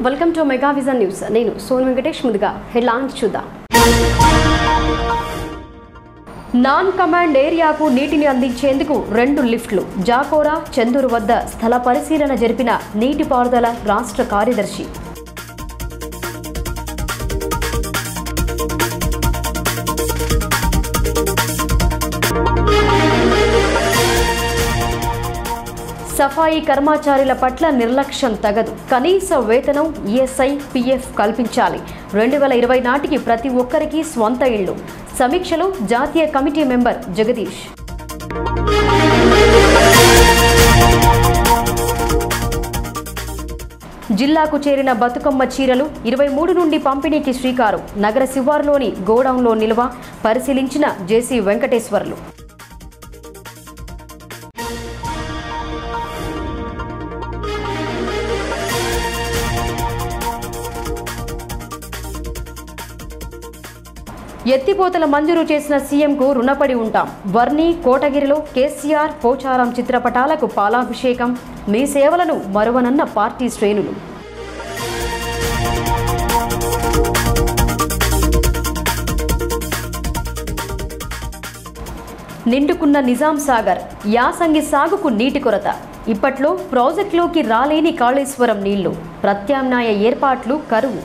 Welcome to mega vision news నేను సోన్ వెంకటేష్ ముందుగా హెడ్లైన్స్ చూద్దాం నాన్ కమాండ్ ఏరియాకు నీటిని అందించేందుకు రెండు లిఫ్ట్లు జాకోరా చందూరు వద్ద స్థల పరిశీలన జరిపిన నీటిపారుదల రాష్ట్ర కార్యదర్శి సఫాయి కర్మచారుల పట్ల నిర్లక్ష్యం తగదు కనీస వేతనం ఈఎస్ఐ పిఎఫ్ కల్పించాలి రెండు వేల ఇరవై నాటికి ప్రతి ఒక్కరికి స్వంత ఇళ్లు సమీక్షలో జాతీయ కమిటీ మెంబర్ జగదీష్ జిల్లాకు చేరిన బతుకమ్మ చీరలు ఇరవై మూడు నుండి పంపిణీకి శ్రీకారం నగర శివారులోని గోడౌన్లో నిల్వ పరిశీలించిన జేసీ వెంకటేశ్వర్లు ఎత్తిపోతల మంజూరు చేసిన సీఎంకు రుణపడి ఉంటాం వర్ణి కోటగిరిలో కేసీఆర్ పోచారం చిత్రపటాలకు పాలాభిషేకం మీ సేవలను మరువనన్న పార్టీ శ్రేణులు నిండుకున్న నిజాం సాగర్ యాసంగి సాగుకు నీటి కొరత ఇప్పట్లో ప్రాజెక్టులోకి రాలేని కాళేశ్వరం నీళ్లు ప్రత్యామ్నాయ ఏర్పాట్లు కరువు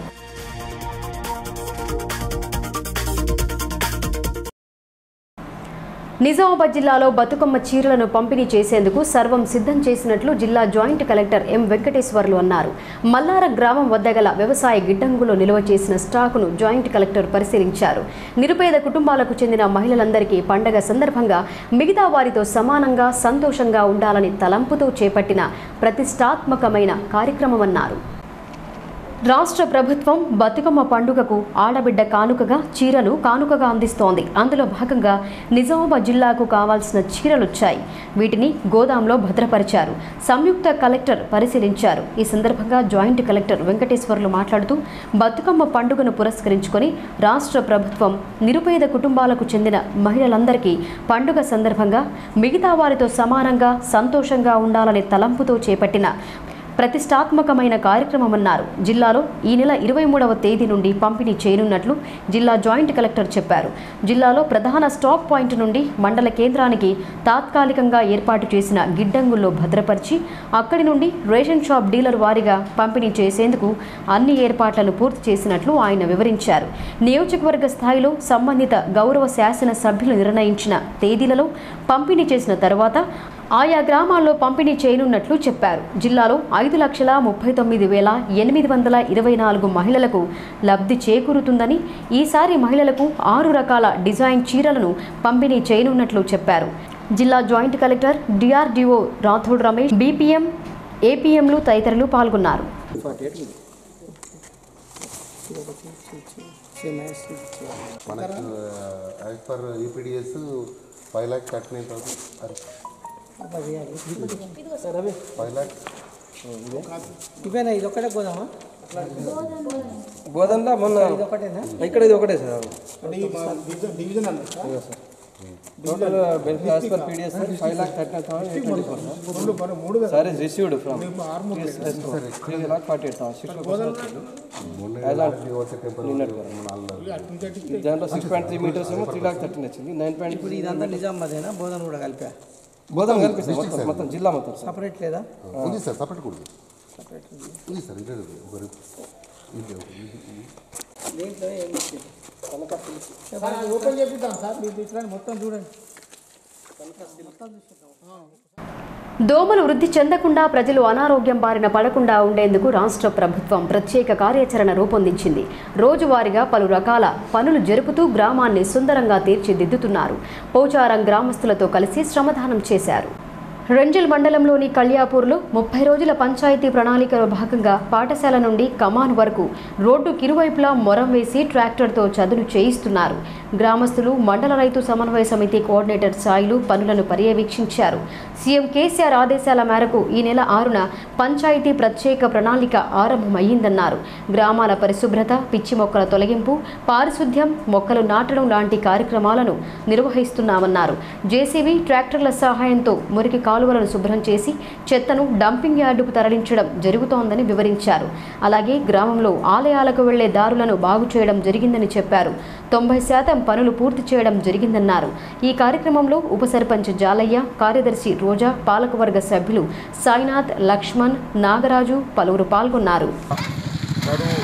నిజామాబాద్ జిల్లాలో బతుకమ్మ చీరలను పంపిణీ చేసేందుకు సర్వం సిద్ధం చేసినట్లు జిల్లా జాయింట్ కలెక్టర్ ఎం వెంకటేశ్వర్లు అన్నారు మల్లార గ్రామం వద్ద గల వ్యవసాయ గిడ్డంగులో నిల్వ చేసిన స్టాకును జాయింట్ కలెక్టర్ పరిశీలించారు నిరుపేద కుటుంబాలకు చెందిన మహిళలందరికీ పండగ సందర్భంగా మిగతా వారితో సమానంగా సంతోషంగా ఉండాలని తలంపుతో చేపట్టిన ప్రతిష్టాత్మకమైన కార్యక్రమమన్నారు రాష్ట్ర ప్రభుత్వం బతుకమ్మ పండుగకు ఆడబిడ్డ కానుకగా చీరను కానుకగా అందిస్తోంది అందులో భాగంగా నిజామాబాద్ జిల్లాకు కావాల్సిన చీరలొచ్చాయి వీటిని గోదాంలో భద్రపరిచారు సంయుక్త కలెక్టర్ పరిశీలించారు ఈ సందర్భంగా జాయింట్ కలెక్టర్ వెంకటేశ్వర్లు మాట్లాడుతూ బతుకమ్మ పండుగను పురస్కరించుకొని రాష్ట్ర ప్రభుత్వం నిరుపేద కుటుంబాలకు చెందిన మహిళలందరికీ పండుగ సందర్భంగా మిగతా వారితో సమానంగా సంతోషంగా ఉండాలనే తలంపుతో చేపట్టిన ప్రతిష్టాత్మకమైన కార్యక్రమమన్నారు జిల్లాలో ఈ నెల ఇరవై మూడవ తేదీ నుండి పంపిణీ చేయనున్నట్లు జిల్లా జాయింట్ కలెక్టర్ చెప్పారు జిల్లాలో ప్రధాన స్టాక్ పాయింట్ నుండి మండల కేంద్రానికి తాత్కాలికంగా ఏర్పాటు చేసిన గిడ్డంగుల్లో భద్రపరిచి అక్కడి నుండి రేషన్ షాప్ డీలర్ వారీగా పంపిణీ చేసేందుకు అన్ని ఏర్పాట్లను పూర్తి చేసినట్లు ఆయన వివరించారు నియోజకవర్గ స్థాయిలో సంబంధిత గౌరవ శాసన సభ్యులు నిర్ణయించిన తేదీలలో పంపిణీ చేసిన తర్వాత ఆయా గ్రామాల్లో పంపిణీ చేయనున్నట్లు చెప్పారు జిల్లాలో ఐదు లక్షల ముప్పై తొమ్మిది వేల ఎనిమిది వందల ఇరవై నాలుగు మహిళలకు లబ్ధి చేకూరుతుందని ఈసారి మహిళలకు ఆరు రకాల డిజైన్ చీరలను పంపిణీ చేయనున్నట్లు చెప్పారు జిల్లా joint collector DRDO Rathod Ramesh BPM ఏపీఎంలు తదితరులు పాల్గొన్నారు మనకు as per UPDS five lakh thirty nine thousand five lakh ఇవేనా ఇది ఒకటే గోదామా గోదంలో మొన్న ఇది ఒకటేనా ఇక్కడ ఇది ఒకటే సార్ డివిజన్ అన్న total benefit as per PDS five lakh thirty thousand eight twenty four రెండు పరు- మూడు కదా sir is received from three lakh forty eight thousand six దాంట్లో సిక్స్ పాయింట్ త్రీ మీటర్స్ ఏమో త్రీ లాక్ థర్టీన్ వచ్చింది నైన్ పాయింట్ ఇప్పుడు ఇదంతా నిజామాబాదేనా బోధన కూడా కలిపా గోదాం కల్పిస్తాం మొత్తం మొత్తం జిల్లా మొత్తం సార్ సపరేట్ లేదా ఉంది సార్ సపరేట్ కూడా ఉంది. ఉంది సార్ ఇదే ఒక ఇది దీంట్లో ఏం వచ్చింది ఓపెన్ చేపిద్దాం సార్ మీరు ఇట్లా మొత్తం చూడండి దోమలు వృద్ధి చెందకుండా ప్రజలు అనారోగ్యం బారిన పడకుండా ఉండేందుకు రాష్ట్ర ప్రభుత్వం ప్రత్యేక కార్యాచరణ రూపొందించింది రోజువారీగా పలు రకాల పనులు జరుపుతూ గ్రామాన్ని సుందరంగా తీర్చిదిద్దుతున్నారు పోచారం గ్రామస్తులతో కలిసి శ్రమదానం చేశారు రెంజల్ మండలంలోని కళ్యాపూర్లో ముప్పై రోజుల పంచాయతీ ప్రణాళికలో భాగంగా పాఠశాల నుండి కమాన్ వరకు రోడ్డు కిరువైపులా మొరం వేసి ట్రాక్టర్తో చదును చేయిస్తున్నారు గ్రామస్తులు మండల రైతు సమన్వయ సమితి కోఆర్డినేటర్ స్థాయిలు పనులను పర్యవేక్షించారు సీఎం కేసీఆర్ ఆదేశాల మేరకు ఈ నెల ఆరున పంచాయతీ ప్రత్యేక ప్రణాళిక ఆరంభమయ్యిందన్నారు గ్రామాల పరిశుభ్రత పిచ్చి మొక్కల తొలగింపు పారిశుద్ధ్యం మొక్కలు నాటడం లాంటి కార్యక్రమాలను నిర్వహిస్తున్నామన్నారు జేసీబీ ట్రాక్టర్ల సహాయంతో మురికి కాలువలను శుభ్రం చేసి చెత్తను డంపింగ్ యార్డుకు తరలించడం జరుగుతోందని వివరించారు అలాగే గ్రామంలో ఆలయాలకు వెళ్లే దారులను బాగు చేయడం జరిగిందని చెప్పారు తొంభై శాతం పనులు పూర్తి చేయడం జరిగిందన్నారు ఈ కార్యక్రమంలో ఉప సర్పంచ్ జాలయ్య కార్యదర్శి రోజా పాలకవర్గ సభ్యులు సాయినాథ్ లక్ష్మణ్ నాగరాజు పలువురు పాల్గొన్నారు కరువు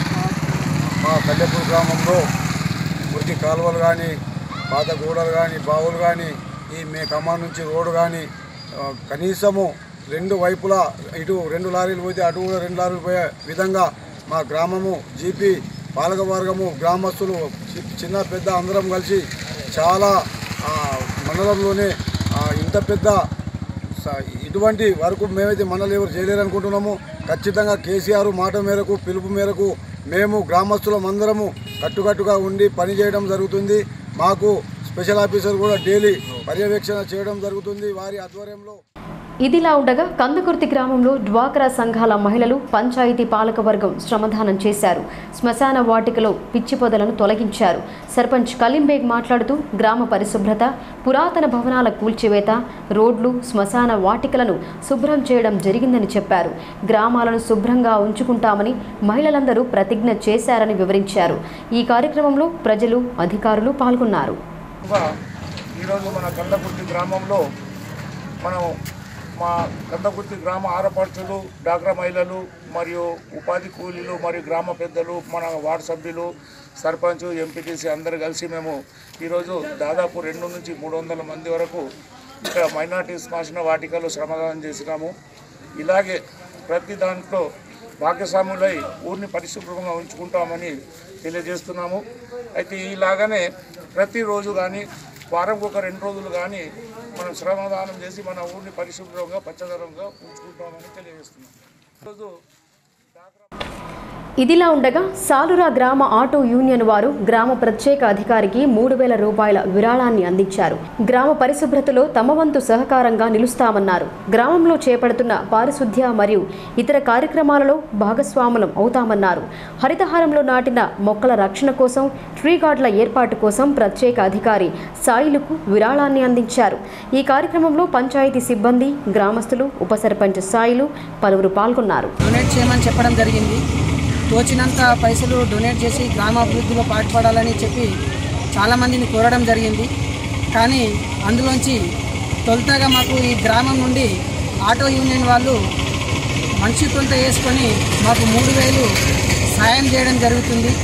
మా కల్లెపూర్ గ్రామంలో మురికి కాలువలు కానీ పాత గోడలు కానీ బావులు కానీ ఈ మే ఖమ్మం నుంచి రోడ్డు కానీ ఆ, కనీసము రెండు వైపులా ఇటు రెండు లారీలు పోతే అటు కూడా రెండు లారీలు పోయే విధంగా మా గ్రామము జీపీ పాలకవర్గము గ్రామస్తులు చి- చిన్న పెద్ద అందరం కలిసి చాలా ఆ, మండలంలోనే ఆ, ఇంత పెద్ద స- ఇటువంటి వరకు మేమైతే మనల్ని ఎవరు చేయలేరనుకుంటున్నాము ఖచ్చితంగా కేసీఆర్ మాట మేరకు పిలుపు మేరకు మేము గ్రామస్తులం అందరము కట్టుకట్టుగా ఉండి పని చేయడం జరుగుతుంది మాకు స్పెషల్ ఆఫీసర్ కూడా డైలీ పర్యవేక్షణ చేయడం జరుగుతుంది వారి ఆధ్వర్యంలో ఇదిలా ఉండగా కందకుర్తి గ్రామంలో డ్వాక్రా సంఘాల మహిళలు పంచాయతీ పాలకవర్గం శ్రమదానం చేశారు శ్మశాన వాటికలో పిచ్చి పొదలను తొలగించారు సర్పంచ్ కలీంబేగ్ మాట్లాడుతూ గ్రామ పరిశుభ్రత పురాతన భవనాల కూల్చివేత రోడ్లు శ్మశాన వాటికలను శుభ్రం చేయడం జరిగిందని చెప్పారు గ్రామాలను శుభ్రంగా ఉంచుకుంటామని మహిళలందరూ ప్రతిజ్ఞ చేశారని వివరించారు ఈ కార్యక్రమంలో ప్రజలు అధికారులు పాల్గొన్నారు గా ఈరోజు మన కందకుర్తి గ్రామంలో మనం మా కందకుర్తి గ్రామ ఆరపడుచులు డాక్రా మహిళలు మరియు ఉపాధి కూలీలు మరియు గ్రామ పెద్దలు మన వార్డు సభ్యులు సర్పంచ్ ఎంపీటీసీ అందరు కలిసి మేము ఈరోజు దాదాపు రెండు నుంచి మూడు వందల మంది వరకు ఇక్కడ మైనార్టీ శ్మశాన వాటికలో శ్రమదానం చేసినాము ఇలాగే ప్రతి దాంట్లో భాగ్యస్వాములై ఊరిని పరిశుభ్రంగా ఉంచుకుంటామని తెలియజేస్తున్నాము అయితే ఈలాగానే ప్రతిరోజు కానీ వారంకి ఒక రెండు రోజులు కానీ మనం శ్రమదానం చేసి మన ఊరిని పరిశుభ్రంగా పచ్చదనంగా ఉంచుకుంటామని తెలియజేస్తున్నాం ఈరోజు ఇదిలా ఉండగా సాలురా గ్రామ ఆటో యూనియన్ వారు గ్రామ ప్రత్యేక అధికారికి మూడు వేల రూపాయల విరాళాన్ని అందించారు గ్రామ పరిశుభ్రతలో తమ వంతు సహకారంగా నిలుస్తామన్నారు గ్రామంలో చేపడుతున్న పారిశుద్ధ్య మరియు ఇతర కార్యక్రమాలలో భాగస్వాములం అవుతామన్నారు హరితహారంలో నాటిన మొక్కల రక్షణ కోసం ట్రీ గార్డుల ఏర్పాటు కోసం ప్రత్యేక అధికారి సాయిలకు విరాళాన్ని అందించారు ఈ కార్యక్రమంలో పంచాయతీ సిబ్బంది గ్రామస్తులు ఉప సర్పంచ్ సాయిలు పలువురు పాల్గొన్నారు డొనేట్ చేయమని చెప్పడం జరిగింది తోచినంత పైసలు డొనేట్ చేసి గ్రామాభివృద్ధిలో పాటుపడాలని చెప్పి చాలామందిని కోరడం జరిగింది కానీ అందులోంచి తొలుతగా మాకు ఈ గ్రామం నుండి ఆటో యూనియన్ వాళ్ళు మనిషి కొంత వేసుకొని మాకు మూడు వేలు సాయం చేయడం జరుగుతుంది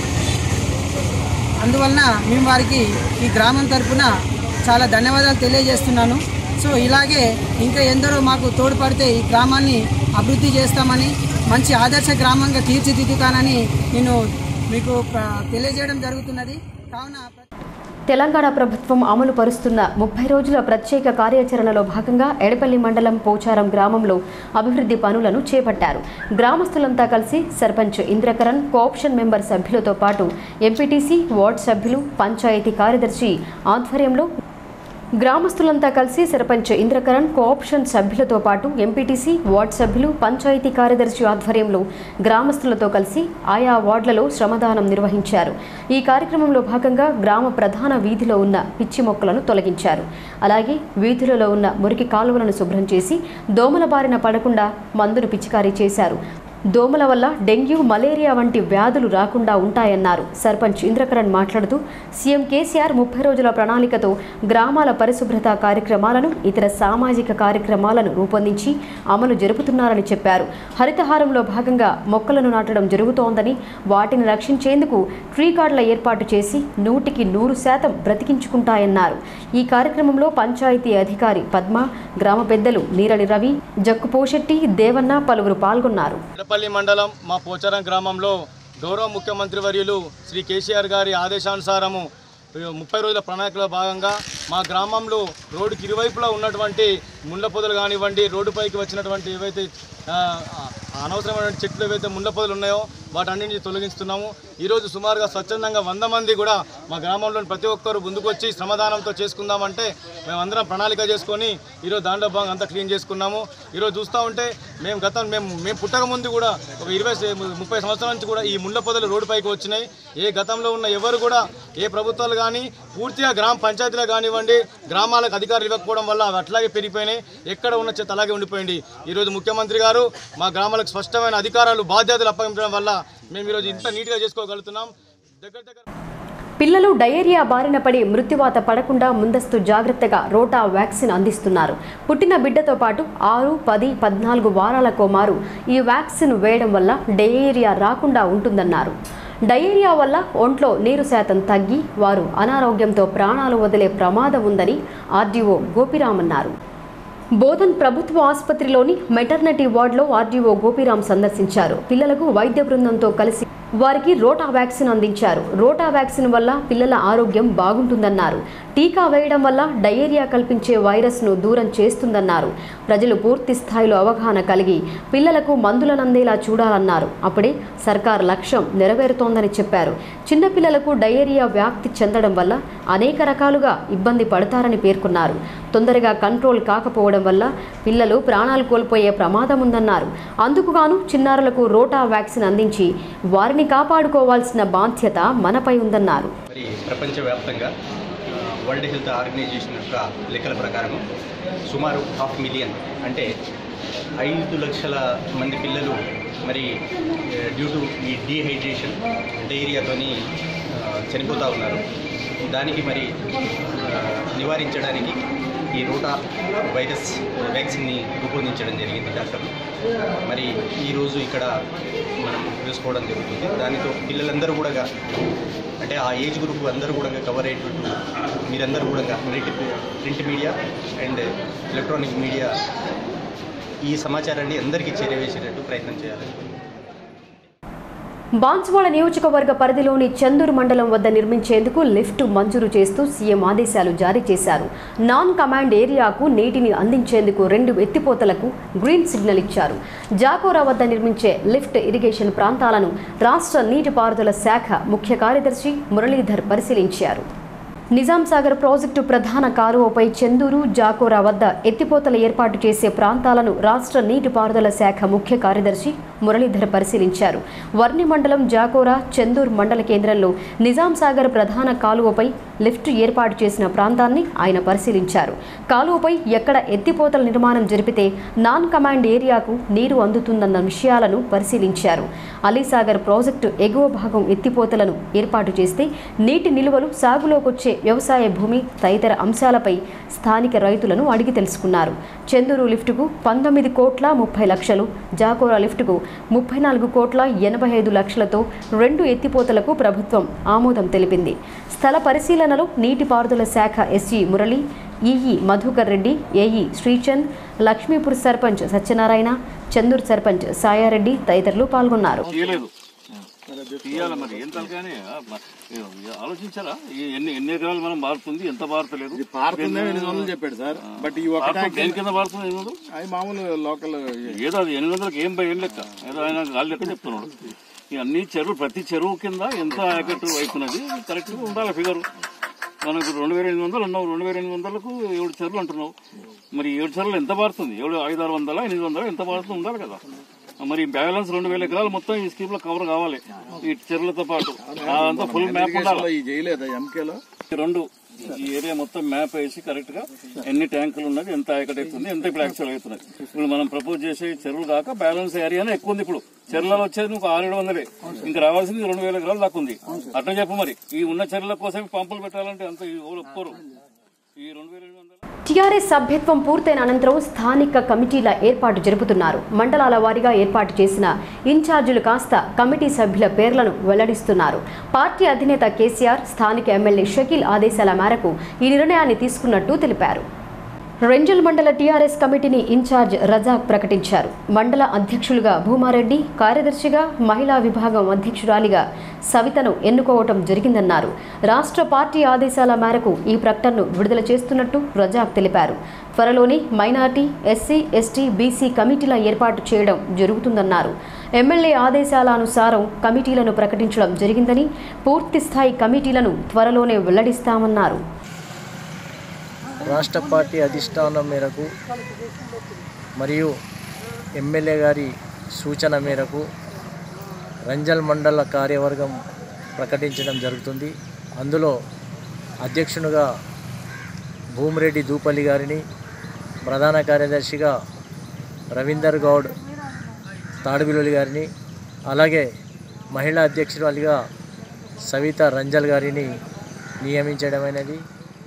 అందువలన మేము వారికి ఈ గ్రామం తరపున చాలా ధన్యవాదాలు తెలియజేస్తున్నాను సో ఇలాగే ఇంకా ఎందరో మాకు తోడ్పడితే ఈ గ్రామాన్ని అభివృద్ధి చేస్తామని మంచి ఆదర్శ గ్రామంగా తీర్చిదిద్దుతానని నేను మీకు ప్ర- తెలియజేయడం జరుగుతున్నది కావున ప్ర- తెలంగాణ ప్రభుత్వం అమలు పరుస్తున్న ముప్పై రోజుల ప్రత్యేక కార్యాచరణలో భాగంగా ఎడపల్లి మండలం పోచారం గ్రామంలో అభివృద్ధి పనులను చేపట్టారు గ్రామస్తులంతా కలిసి సర్పంచ్ ఇంద్రకరణ్ కోఆప్షన్ మెంబర్ సభ్యులతో పాటు ఎంపీటీసీ వార్డు సభ్యులు పంచాయతీ కార్యదర్శి ఆధ్వర్యంలో గ్రామస్తులంతా కలిసి సర్పంచ్ ఇంద్రకరణ్ కోఆప్షన్ సభ్యులతో పాటు ఎంపీటీసీ వార్డు సభ్యులు పంచాయతీ కార్యదర్శి ఆధ్వర్యంలో గ్రామస్తులతో కలిసి ఆయా వార్డులలో శ్రమదానం నిర్వహించారు ఈ కార్యక్రమంలో భాగంగా గ్రామ ప్రధాన వీధిలో ఉన్న పిచ్చి మొక్కలను తొలగించారు అలాగే వీధులలో ఉన్న మురికి కాలువలను శుభ్రం చేసి దోమల బారిన పడకుండా మందును పిచికారీ చేశారు దోమల వల్ల డెంగ్యూ మలేరియా వంటి వ్యాధులు రాకుండా ఉంటాయన్నారు సర్పంచ్ ఇంద్రకరణ్ మాట్లాడుతూ సీఎం కేసీఆర్ ముప్పై రోజుల ప్రణాళికతో గ్రామాల పరిశుభ్రత కార్యక్రమాలను ఇతర సామాజిక కార్యక్రమాలను రూపొందించి అమలు జరుపుతున్నారని చెప్పారు హరితహారంలో భాగంగా మొక్కలను నాటడం జరుగుతోందని వాటిని రక్షించేందుకు ట్రీ గార్డుల ఏర్పాటు చేసి నూటికి నూరు శాతం బ్రతికించుకుంటాయన్నారు ఈ కార్యక్రమంలో పంచాయతీ అధికారి పద్మ గ్రామ పెద్దలు నీరళి రవి జక్కు పోషెట్టి దేవన్న పలువురు పాల్గొన్నారు ఎడపల్లి మండలం మా పోచారం గ్రామంలో గౌరవ ముఖ్యమంత్రి వర్యులు శ్రీ కేసీఆర్ గారి ఆదేశానుసారము ముప్పై రోజుల ప్రణాళికలో భాగంగా మా గ్రామంలో రోడ్డుకి ఇరువైపులా ఉన్నటువంటి ముండ్ల పొదలు కానివ్వండి రోడ్డుపైకి వచ్చినటువంటి ఏవైతే ఆ, అనవసరమైన చెట్లు ఏవైతే ముండ్ల పొదలు ఉన్నాయో వాటన్నింటినీ తొలగిస్తున్నాము ఈరోజు సుమారుగా స్వచ్ఛందంగా వంద మంది కూడా మా గ్రామంలోని ప్రతి ఒక్కరు ముందుకొచ్చి శ్రమదానంతో చేసుకుందామంటే మేమందరం ప్రణాళిక చేసుకొని ఈరోజు దాంట్లో భాగంగా అంతా క్లీన్ చేసుకున్నాము ఈరోజు చూస్తూ ఉంటే మేము గతం మేము మేము పుట్టక ముందు కూడా ఒక ఇరవై సే- ముప్పై సంవత్సరాల నుంచి కూడా ఈ ముళ్ళ పొదలు రోడ్డు పైకి వచ్చినాయి ఏ గతంలో ఉన్న ఎవరు కూడా ఏ ప్రభుత్వాలు కానీ పూర్తిగా గ్రామ పంచాయతీలు కానివ్వండి గ్రామాలకు అధికారులు ఇవ్వకపోవడం వల్ల అవి అట్లాగే పెరిగిపోయినాయి ఎక్కడ ఉన్న చెత్త అలాగే ఉండిపోయింది ఈరోజు ముఖ్యమంత్రి గారు మా గ్రామాలకు స్పష్టమైన అధికారాలు బాధ్యతలు అప్పగించడం వల్ల మేము ఈరోజు ఇంత నీట్గా చేసుకోగలుగుతున్నాం దగ్గర దగ్గర పిల్లలు డయేరియా బారిన పడి మృత్యువాత పడకుండా ముందస్తు జాగ్రత్తగా రోటా వ్యాక్సిన్ అందిస్తున్నారు పుట్టిన బిడ్డతో పాటు ఆరు పది పద్నాలుగు వారాల మారు ఈ వ్యాక్సిన్ వేయడం వల్ల డయేరియా రాకుండా ఉంటుందన్నారు డయేరియా వల్ల ఒంట్లో నీరు శాతం తగ్గి వారు అనారోగ్యంతో ప్రాణాలు వదిలే ప్రమాదం ఉందని ఆర్డీఓ గోపిరామ్ అన్నారు బోధన్ ప్రభుత్వ ఆసుపత్రిలోని మెటర్నిటీ వార్డులో ఆర్డీఓ గోపిరామ్ సందర్శించారు పిల్లలకు వైద్య బృందంతో కలిసి వారికి రోటా వ్యాక్సిన్ అందించారు రోటా వ్యాక్సిన్ వల్ల పిల్లల ఆరోగ్యం బాగుంటుందన్నారు టీకా వేయడం వల్ల డయేరియా కల్పించే వైరస్ను దూరం చేస్తుందన్నారు ప్రజలు పూర్తి స్థాయిలో అవగాహన కలిగి పిల్లలకు మందులను అందేలా చూడాలన్నారు అప్పుడే సర్కార్ లక్ష్యం నెరవేరుతోందని చెప్పారు చిన్నపిల్లలకు డయేరియా వ్యాప్తి చెందడం వల్ల అనేక రకాలుగా ఇబ్బంది పడతారని పేర్కొన్నారు తొందరగా కంట్రోల్ కాకపోవడం వల్ల పిల్లలు ప్రాణాలు కోల్పోయే ప్రమాదం ఉందన్నారు అందుకుగాను చిన్నారులకు రోటా వ్యాక్సిన్ అందించి వారిని కాపాడుకోవాల్సిన బాధ్యత మనపై ఉందన్నారు మరి ప్రపంచవ్యాప్తంగా ఆ, వరల్డ్ హెల్త్ ఆర్గనైజేషన్ యొక్క లెక్కల ప్రకారం సుమారు హాఫ్ మిలియన్ అంటే ఐదు లక్షల మంది పిల్లలు మరి డ్యూ టు ఈ డీహైడ్రేషన్ డైరియాతోని చనిపోతూ ఉన్నారు దానికి మరి ఆ, నివారించడానికి ఈ రోటా వైరస్ వ్యాక్సిన్ని రూపొందించడం జరిగింది డాక్టర్లు మరి ఈరోజు ఇక్కడ మనం చూసుకోవడం జరుగుతుంది దానితో పిల్లలందరూ కూడా అంటే ఆ ఏజ్ గ్రూప్ అందరూ కూడా కవర్ అయ్యేటట్టు మీరందరూ కూడా print print media and electronic media ఈ సమాచారాన్ని అందరికీ చేరవేసేటట్టు ప్రయత్నం చేయాలి బాన్సువాడ నియోజకవర్గ పరిధిలోని చందూరు మండలం వద్ద నిర్మించేందుకు లిఫ్ట్ మంజూరు చేస్తూ సీఎం ఆదేశాలు జారీ చేశారు నాన్ కమాండ్ ఏరియాకు నీటిని అందించేందుకు రెండు ఎత్తిపోతలకు గ్రీన్ సిగ్నల్ ఇచ్చారు జాకోరా వద్ద నిర్మించే లిఫ్ట్ ఇరిగేషన్ ప్రాంతాలను రాష్ట్ర నీటిపారుదల శాఖ ముఖ్య కార్యదర్శి మురళీధర్ పరిశీలించారు నిజాం సాగర్ ప్రాజెక్టు ప్రధాన కాలువపై చందూరు జాకోరా వద్ద ఎత్తిపోతల ఏర్పాటు చేసే ప్రాంతాలను రాష్ట్ర నీటిపారుదల శాఖ ముఖ్య కార్యదర్శి మురళీధర్ పరిశీలించారు వర్ణి మండలం జాకోరా చందూర్ మండల కేంద్రంలో నిజాం సాగర్ ప్రధాన కాలువపై లిఫ్ట్ ఏర్పాటు చేసిన ప్రాంతాన్ని ఆయన పరిశీలించారు కాలువపై ఎక్కడ ఎత్తిపోతల నిర్మాణం జరిపితే నాన్ కమాండ్ ఏరియాకు నీరు అందుతుందన్న విషయాలను పరిశీలించారు అలీసాగర్ ప్రాజెక్టు ఎగువ భాగం ఎత్తిపోతలను ఏర్పాటు చేస్తే నీటి నిలువలు సాగులోకొచ్చే వ్యవసాయ భూమి తదితర అంశాలపై స్థానిక రైతులను అడిగి తెలుసుకున్నారు చందూరు లిఫ్టుకు పంతొమ్మిది కోట్ల ముప్పై లక్షలు జాకోరా లిఫ్టుకు ముప్పై నాలుగు కోట్ల ఎనభై ఐదు లక్షలతో రెండు ఎత్తిపోతలకు ప్రభుత్వం ఆమోదం తెలిపింది స్థల పరిశీలనలో నీటిపారుదల శాఖ SG Murali EE Madhukar Reddy AE Srichand Lakshmipur sarpanch Satyanarayana Chandur sarpanch Sayareddy తదితరులు పాల్గొన్నారు తీయలేదు తీయాలి మరి ఏం తలకానే ఆలోచించారా ఈ ఎన్ని ఎన్ని ఎకరాలు మనం మారుతుంది ఎంత మారుతలేదు పారుతుందే ఎనిమిది వందలు చెప్పాడు సార్ బట్ ఈ ఒక పారుతుంది, దేని కింద మారుతుంది ఎనిమిది వందలు అది మామూలు లోకల్ ఏదో అది ఎనిమిది వందలకి ఏం భయం లెక్క ఏదో ఆయన గాలి లెక్క చెప్తున్నాడు ఈ అన్ని చెరువు ప్రతి చెరువు కింద ఎంత ఆయకట్టు అవుతున్నది కరెక్ట్ గా ఉండాలి ఫిగర్ మనకు రెండు వేల ఎనిమిది వందలు అన్నావు రెండు వేల ఎనిమిది వందలకు ఏడు చెరువులు అంటున్నావు మరి ఏడు చెరువులు ఎంత మారుతుంది ఏడు ఐదు ఆరు వందల ఎనిమిది వందల ఎంత మారుతుంది ఉండాలి కదా మరి బ్యాలెన్స్ రెండు వేల ఎకరాలు మొత్తం ఈ స్కీమ్ లో కవర్ కావాలి ఈ చెరువులతో పాటు అదంతా ఫుల్ మ్యాప్ ఉండాలి ఈ చేయలేదా ఎంకేలో ఈ రెండు ఈ ఏరియా మొత్తం మ్యాప్ వేసి కరెక్ట్ గా ఎన్ని ట్యాంకులు ఉన్నది ఎంత ఎక్కడ అవుతుంది ఎంత ఇప్పుడు యాక్చువల్ అవుతున్నాయి ఇప్పుడు మనం ప్రపోజ్ చేసే చెరువులు కాక బ్యాలెన్స్ ఏరియానే ఎక్కువ ఉంది ఇప్పుడు చెరువులలో వచ్చేది ఇంకో ఆరు ఏడు వందలే ఇంకా రావాల్సింది రెండు వేల ఎకరాలు దాకా ఉంది అట్లా చెప్పు మరి ఈ ఉన్న చెరువుల కోసం పంపులు పెట్టాలంటే అంత ఈ ఊరు ఒప్పుకోరు ఈ రెండు వేల ఎనిమిది వందల టీఆర్ఎస్ సభ్యత్వం పూర్తయిన అనంతరం స్థానిక కమిటీల ఏర్పాటు జరుపుతున్నారు మండలాల వారీగా ఏర్పాటు చేసిన ఇన్ఛార్జీలు కాస్త కమిటీ సభ్యుల పేర్లను వెల్లడిస్తున్నారు పార్టీ అధినేత కేసీఆర్ స్థానిక ఎమ్మెల్యే షకీల్ ఆదేశాల మేరకు ఈ నిర్ణయాన్ని తీసుకున్నట్టు తెలిపారు రెంజల్ మండల టీఆర్ఎస్ కమిటీని ఇన్ఛార్జ్ రజాక్ ప్రకటించారు మండల అధ్యక్షులుగా భూమారెడ్డి కార్యదర్శిగా మహిళా విభాగం అధ్యక్షురాలిగా సవితను ఎన్నుకోవటం జరిగిందన్నారు రాష్ట్ర పార్టీ ఆదేశాల మేరకు ఈ ప్రకటనను విడుదల చేస్తున్నట్టు రజాక్ తెలిపారు త్వరలోనే మైనార్టీ ఎస్సీ ఎస్టీ బీసీ కమిటీల ఏర్పాటు చేయడం జరుగుతుందన్నారు ఎమ్మెల్యే ఆదేశాల అనుసారం కమిటీలను ప్రకటించడం జరిగిందని పూర్తి స్థాయి కమిటీలను త్వరలోనే వెల్లడిస్తామన్నారు రాష్ట్ర పార్టీ అధిష్టానం మేరకు మరియు ఎమ్మెల్యే గారి సూచన మేరకు రంజల్ మండల కార్యవర్గం ప్రకటించడం జరుగుతుంది అందులో అధ్యక్షునిగా భూమిరెడ్డి దూపల్లి గారిని ప్రధాన కార్యదర్శిగా రవీందర్ గౌడ్ తాడుబిలోలి గారిని అలాగే మహిళా అధ్యక్షురాలిగా సవిత రంజల్ గారిని నియమించడమైనది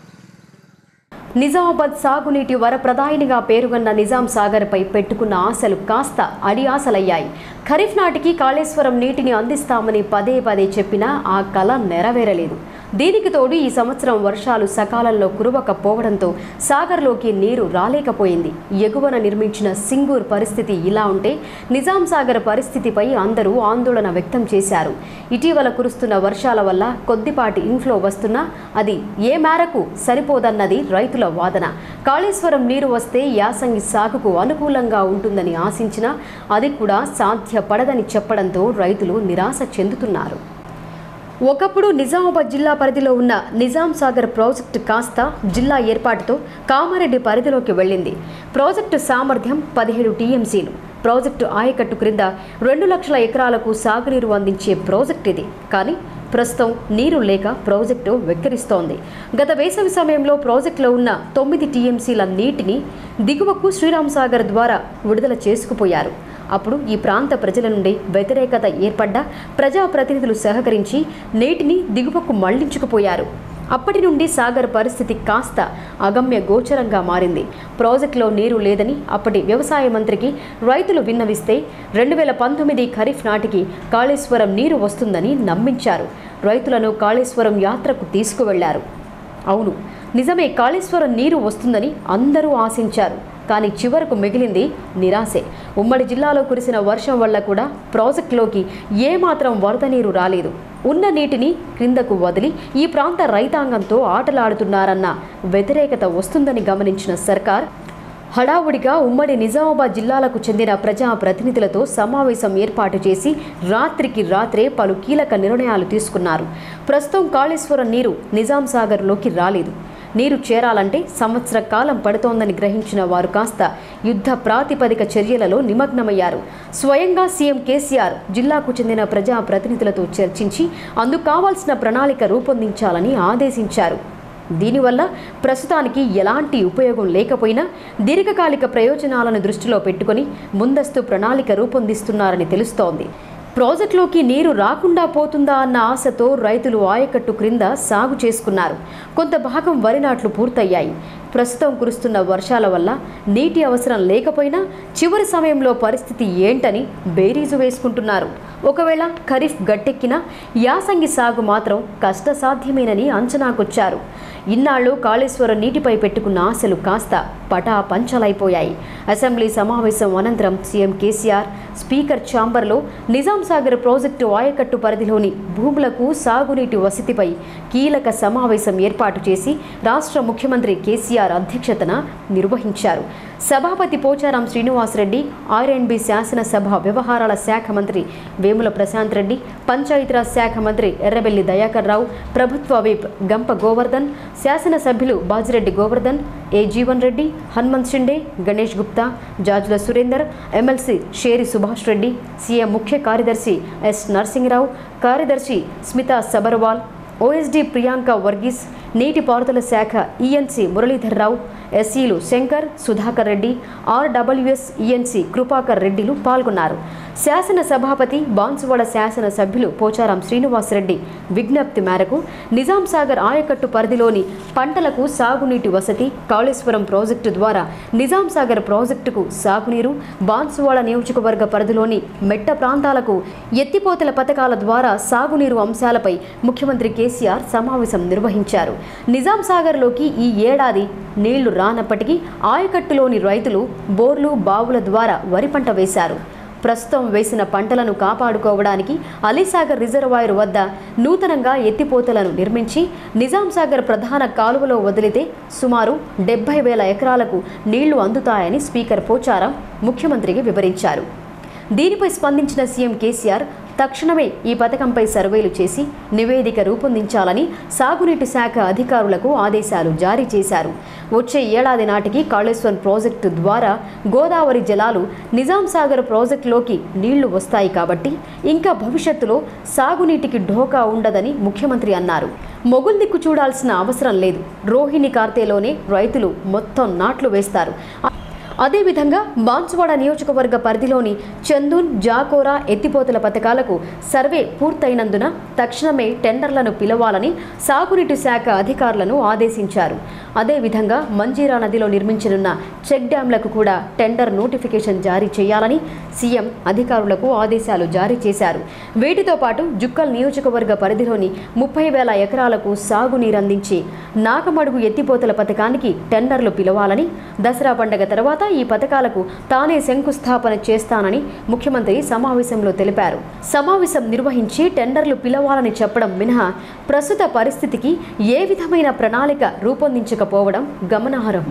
నిజామాబాద్ సాగునీటి వరప్రదాయినిగా పేరుగన్న నిజాం సాగర్పై పెట్టుకున్న ఆశలు కాస్త అడి ఆశలయ్యాయి ఖరీఫ్ నాటికి కాళేశ్వరం నీటిని అందిస్తామని పదే పదే చెప్పినా ఆ కళ నెరవేరలేదు దీనికి తోడు ఈ సంవత్సరం వర్షాలు సకాలంలో కురవకపోవడంతో సాగర్లోకి నీరు రాలేకపోయింది ఎగువన నిర్మించిన సింగూర్ పరిస్థితి ఇలా ఉంటే నిజాం సాగర్ పరిస్థితిపై అందరూ ఆందోళన వ్యక్తం చేశారు ఇటీవల కురుస్తున్న వర్షాల వల్ల కొద్దిపాటి ఇన్ఫ్లో వస్తున్నా అది ఏ మేరకు సరిపోదన్నది రైతుల వాదన కాళేశ్వరం నీరు వస్తే యాసంగి సాగుకు అనుకూలంగా ఉంటుందని ఆశించినా అది కూడా సాధ్యపడదని చెప్పడంతో రైతులు నిరాశ చెందుతున్నారు ఒకప్పుడు నిజామాబాద్ జిల్లా పరిధిలో ఉన్న నిజాం సాగర్ ప్రాజెక్టు కాస్త జిల్లా ఏర్పాటుతో కామారెడ్డి పరిధిలోకి వెళ్ళింది ప్రాజెక్టు సామర్థ్యం పదిహేడు టీఎంసీలు ప్రాజెక్టు ఆయకట్టు క్రింద రెండు లక్షల ఎకరాలకు సాగునీరు అందించే ప్రాజెక్ట్ ఇది కానీ ప్రస్తుతం నీరు లేక ప్రాజెక్టు వెక్కిరిస్తోంది గత వేసవి సమయంలో ప్రాజెక్టులో ఉన్న తొమ్మిది టీఎంసీల నీటిని దిగువకు శ్రీరామ్ సాగర్ ద్వారా విడుదల చేసుకుపోయారు అప్పుడు ఈ ప్రాంత ప్రజల నుండి వ్యతిరేకత ఏర్పడ్డ ప్రజాప్రతినిధులు సహకరించి నీటిని దిగువకు మళ్లించుకుపోయారు అప్పటి నుండి సాగర్ పరిస్థితి కాస్త అగమ్య గోచరంగా మారింది ప్రాజెక్టులో నీరు లేదని అప్పటి వ్యవసాయ మంత్రికి రైతులు విన్నవిస్తే రెండు వేల పంతొమ్మిది ఖరీఫ్ నాటికి కాళేశ్వరం నీరు వస్తుందని నమ్మించారు రైతులను కాళేశ్వరం యాత్రకు తీసుకువెళ్లారు అవును నిజమే కాళేశ్వరం నీరు వస్తుందని అందరూ ఆశించారు కానీ చివరకు మిగిలింది నిరాశే ఉమ్మడి జిల్లాలో కురిసిన వర్షం వల్ల కూడా ప్రాజెక్టులోకి ఏమాత్రం వరద నీరు రాలేదు ఉన్న నీటిని క్రిందకు వదిలి ఈ ప్రాంత రైతాంగంతో ఆటలాడుతున్నారన్న వ్యతిరేకత వస్తుందని గమనించిన సర్కార్ హడావుడిగా ఉమ్మడి నిజామాబాద్ జిల్లాలకు చెందిన ప్రజాప్రతినిధులతో సమావేశం ఏర్పాటు చేసి రాత్రికి రాత్రే పలు కీలక నిర్ణయాలు తీసుకున్నారు ప్రస్తుతం కాళేశ్వరం నీరు నిజాం సాగర్లోకి రాలేదు నీరు చేరాలంటే సంవత్సర కాలం పడుతోందని గ్రహించిన వారు కాస్త యుద్ధ ప్రాతిపదిక చర్యలలో నిమగ్నమయ్యారు స్వయంగా సీఎం కేసీఆర్ జిల్లాకు చెందిన ప్రజాప్రతినిధులతో చర్చించి అందుకు కావాల్సిన ప్రణాళిక రూపొందించాలని ఆదేశించారు దీనివల్ల ప్రస్తుతానికి ఎలాంటి ఉపయోగం లేకపోయినా దీర్ఘకాలిక ప్రయోజనాలను దృష్టిలో పెట్టుకొని ముందస్తు ప్రణాళిక రూపొందిస్తున్నారని తెలుస్తోంది ప్రాజెక్టులోకి నీరు రాకుండా పోతుందా అన్న ఆశతో రైతులు ఆయకట్టు క్రింద సాగు చేసుకున్నారు కొంత భాగం వరి నాట్లు పూర్తయ్యాయి ప్రస్తుతం కురుస్తున్న వర్షాల వల్ల నీటి అవసరం లేకపోయినా చివరి సమయంలో పరిస్థితి ఏంటని బేరీజు వేసుకుంటున్నారు ఒకవేళ ఖరీఫ్ గట్టెక్కినా యాసంగి సాగు మాత్రం కష్టసాధ్యమేనని అంచనాకొచ్చారు ఇన్నాళ్ళు కాళేశ్వరం నీటిపై పెట్టుకున్న ఆశలు కాస్త పటా పంచలైపోయాయి అసెంబ్లీ సమావేశం అనంతరం సీఎం కేసీఆర్ స్పీకర్ ఛాంబర్లో నిజాం సాగర్ ప్రాజెక్టు ఆయకట్టు పరిధిలోని భూములకు సాగునీటి వసతిపై కీలక సమావేశం ఏర్పాటు చేసి రాష్ట్ర ముఖ్యమంత్రి కేసీఆర్ అధ్యక్షతన నిర్వహించారు సభాపతి పోచారం శ్రీనివాసరెడ్డి ఆర్ఎండ్బి శాసనసభ వ్యవహారాల శాఖ మంత్రి వేముల ప్రశాంత్ రెడ్డి పంచాయతీరాజ్ శాఖ మంత్రి ఎర్రబెల్లి దయాకర్ రావు ప్రభుత్వ విప్ గంప గోవర్ధన్ శాసనసభ్యులు Bajireddy Govardhan A Jeevan Reddy Hanumanth Shinde Ganesh Gupta Jajula Surender MLC Sheri Subhash Reddy CM ముఖ్య కార్యదర్శి ఎస్ నరసింహరావు కార్యదర్శి స్మితా సబర్వాల్ ఓఎస్డీ ప్రియాంక వర్గీస్ నీటిపారుదల శాఖ ఈఎన్సీ మురళీధర్రావు ఎస్సీలు శంకర్ సుధాకర్ రెడ్డి ఆర్డబ్ల్యూఎస్ ఈఎన్సీ కృపాకర్ రెడ్డిలు పాల్గొన్నారు శాసన సభాపతి బాన్సువాడ శాసన సభ్యులు పోచారం శ్రీనివాసరెడ్డి విజ్ఞప్తి మేరకు నిజాం సాగర్ ఆయకట్టు పరిధిలోని పంటలకు సాగునీటి వసతి కాళేశ్వరం ప్రాజెక్టు ద్వారా నిజాం సాగర్ ప్రాజెక్టుకు సాగునీరు బాన్సువాడ నియోజకవర్గ పరిధిలోని మెట్ట ప్రాంతాలకు ఎత్తిపోతల పథకాల ద్వారా సాగునీరు అంశాలపై ముఖ్యమంత్రి కేసీఆర్ సమావేశం నిర్వహించారు నిజాం సాగర్లోకి ఈ ఏడాది నీళ్లు రానప్పటికీ ఆయకట్టులోని రైతులు బోర్లు బావుల ద్వారా వరి పంట వేశారు ప్రస్తుతం వేసిన పంటలను కాపాడుకోవడానికి అలీసాగర్ రిజర్వాయర్ వద్ద నూతనంగా ఎత్తిపోతలను నిర్మించి నిజాం సాగర్ ప్రధాన కాలువలో వదిలితే సుమారు డెబ్బై వేల ఎకరాలకు నీళ్లు అందుతాయని స్పీకర్ పోచారం ముఖ్యమంత్రికి వివరించారు దీనిపై స్పందించిన సీఎం కేసీఆర్ తక్షణమే ఈ పథకంపై సర్వేలు చేసి నివేదిక రూపొందించాలని సాగునీటి శాఖ అధికారులకు ఆదేశాలు జారీ చేశారు వచ్చే ఏడాది నాటికి కాళేశ్వరం ప్రాజెక్టు ద్వారా గోదావరి జలాలు నిజాం సాగర్ ప్రాజెక్టులోకి నీళ్లు వస్తాయి కాబట్టి ఇంకా భవిష్యత్తులో సాగునీటికి ఢోకా ఉండదని ముఖ్యమంత్రి అన్నారు మొగుల్ దిక్కు చూడాల్సిన అవసరం లేదు రోహిణి కార్తెలోనే రైతులు మొత్తం నాట్లు వేస్తారు అదేవిధంగా బాన్సువాడ నియోజకవర్గ పరిధిలోని చందూన్ జాకోరా ఎత్తిపోతల పథకాలకు సర్వే పూర్తయినందున తక్షణమే టెండర్లను పిలవాలని సాగునీటి శాఖ అధికారులను ఆదేశించారు అదేవిధంగా మంజీరా నదిలో నిర్మించనున్న చెక్ డ్యాంలకు కూడా టెండర్ నోటిఫికేషన్ జారీ చేయాలని సీఎం అధికారులకు ఆదేశాలు జారీ చేశారు వీటితో పాటు జుక్కల్ నియోజకవర్గ పరిధిలోని ముప్పై వేల ఎకరాలకు సాగునీరందించి నాగమడుగు ఎత్తిపోతల పథకానికి టెండర్లు పిలవాలని దసరా పండగ తర్వాత ఈ పథకాలకు తానే శంకుస్థాపన చేస్తానని ముఖ్యమంత్రి సమావేశంలో తెలిపారు సమావేశం నిర్వహించి టెండర్లు పిలవాలని చెప్పడం మినహా ప్రస్తుత పరిస్థితికి ఏ విధమైన ప్రణాళిక రూపొందించకపోవడం గమనార్హం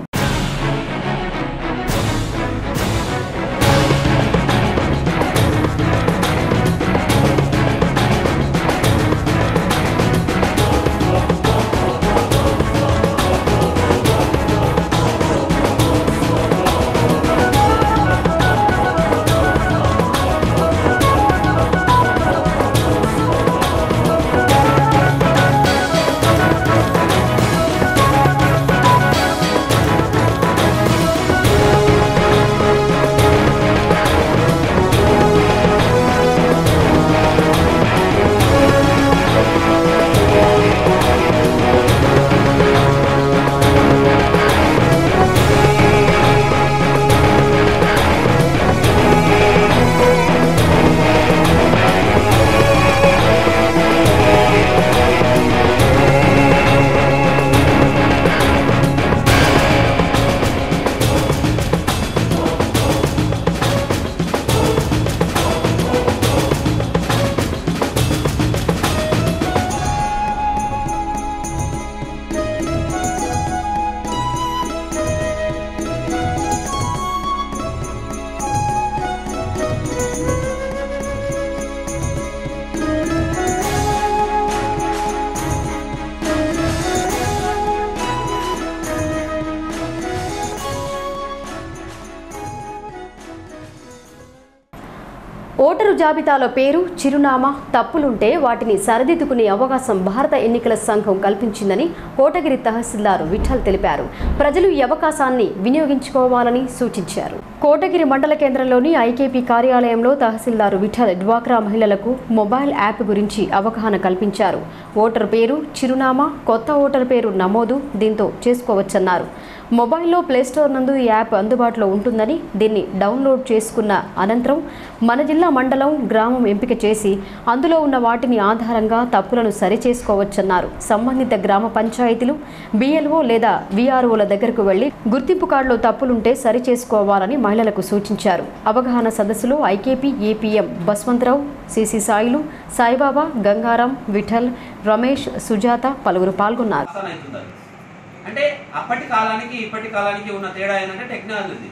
ఓటరు జాబితాలో పేరు చిరునామా తప్పులుంటే వాటిని సరిదిద్దుకునే అవకాశం భారత ఎన్నికల సంఘం కల్పించిందని కోటగిరి తహసీల్దార్ విఠల్ తెలిపారు ప్రజలు ఈ అవకాశాన్ని వినియోగించుకోవాలని సూచించారు కోటగిరి మండల కేంద్రంలోని ఐకేపీ కార్యాలయంలో తహసీల్దార్ విఠల్ డ్వాక్రా మహిళలకు మొబైల్ యాప్ గురించి అవగాహన కల్పించారు ఓటర్ పేరు చిరునామా కొత్త ఓటర్ పేరు నమోదు దీంతో చేసుకోవచ్చన్నారు మొబైల్లో ప్లేస్టోర్ నందు ఈ యాప్ అందుబాటులో ఉంటుందని దీన్ని డౌన్లోడ్ చేసుకున్న అనంతరం మన జిల్లా మండలం గ్రామం ఎంపిక చేసి అందులో ఉన్న వాటిని ఆధారంగా తప్పులను సరిచేసుకోవచ్చన్నారు సంబంధిత గ్రామ పంచాయతీలు బిఎల్ఓ లేదా విఆర్ఓల దగ్గరకు వెళ్లి గుర్తింపు కార్డులో తప్పులుంటే సరిచేసుకోవాలని మహిళలకు సూచించారు అవగాహన సదస్సులో IKP APM Baswantharao CC Sailu Saibaba Gangaram Vithal Ramesh Sujatha పలువురు పాల్గొన్నారు అవుతున్నారు అంటే అప్పటి కాలానికి ఇప్పటి కాలానికి ఉన్న తేడా ఏంటంటే టెక్నాలజీ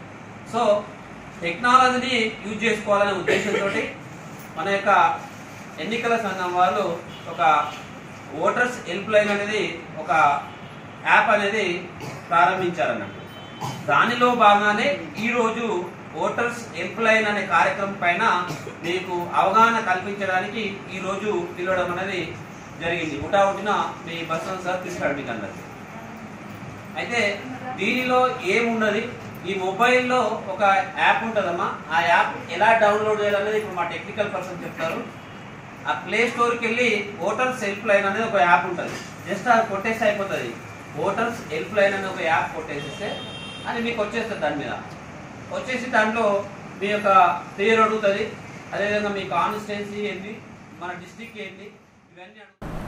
సో టెక్నాలజీని యూజ్ చేసుకోవాలనే ఉద్దేశంతో మన యొక్క ఎన్నికల సంఘం వాళ్ళు ఒక ఓటర్స్ హెల్ప్ లైన్ అనేది ఒక యాప్ అనేది ప్రారంభించారన్నట్టు దానిలో భాగంగానే ఈరోజు ఓటర్స్ హెల్ప్ లైన్ అనే కార్యక్రమం పైన మీకు అవగాహన కల్పించడానికి ఈరోజు పిలవడం అనేది జరిగింది హుటాహుటిన మీ బస్సు సార్ తీసుకురాడు మీకు అందరికి అయితే దీనిలో ఏమున్నది ఈ మొబైల్లో ఒక యాప్ ఉంటుందమ్మా ఆ యాప్ ఎలా డౌన్లోడ్ చేయాలనేది ఇప్పుడు మా టెక్నికల్ పర్సన్ చెప్తారు ఆ ప్లే స్టోర్కి వెళ్ళి ఓటర్స్ హెల్ప్ లైన్ అనేది ఒక యాప్ ఉంటుంది జస్ట్ అది కొట్టేస్తే అయిపోతుంది ఓటర్స్ హెల్ప్ లైన్ అనే ఒక యాప్ కొట్టేసేస్తే అది మీకు వచ్చేస్తుంది దాని మీద వచ్చేసి దాంట్లో మీ యొక్క పేరు అడుగుతుంది అదేవిధంగా మీ కాన్స్టిట్యున్సీ ఏంది మన డిస్టిక్ ఏంది ఇవన్నీ అడుగుతుంది